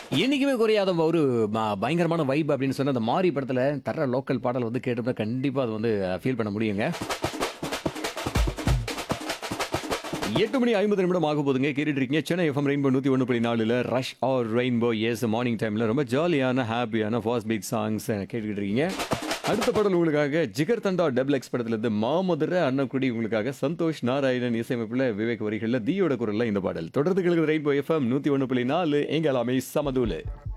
என்னைக்குமே குறையாத ஒரு ம- பயங்கரமான வைப் அப்படின்னு சொன்ன அந்த மாரி படத்துல தர லோக்கல் பாடல் வந்து கேட்டோம்னா கண்டிப்பா அது வந்து ஃபீல் பண்ண முடியுங்க எட்டு மணி ஐம்பது நிமிடம் ஆக போதுங்க கேட்டுட்டு இருக்கீங்க சென்னை எஃப்எம் ரெயின்போ நூற்றி ஒன்று புள்ளி நாலுல rush R rainbow S morning டைமில் ரொம்ப ஜாலியான ஹாப்பியான ஃபாஸ்ட் பீட் சாங்ஸ் கேட்டுக்கிட்டு இருக்கீங்க அடுத்த பாடல் உங்களுக்காக ஜிகர் தண்டா டபுள் எக்ஸ் படத்துல இருந்து மாமதுர அன்னக்குடி உங்களுக்காக சந்தோஷ் நாராயணன் இசையமைப்பில் விவேக் வரிகளில் தீயோட குரல்ல இந்த பாடல் தொடர்ந்து கேளுங்க ரெயின்போ எஃப்எம் நூற்றி ஒன்று புள்ளி நாலு எங்களாமே சமதூலு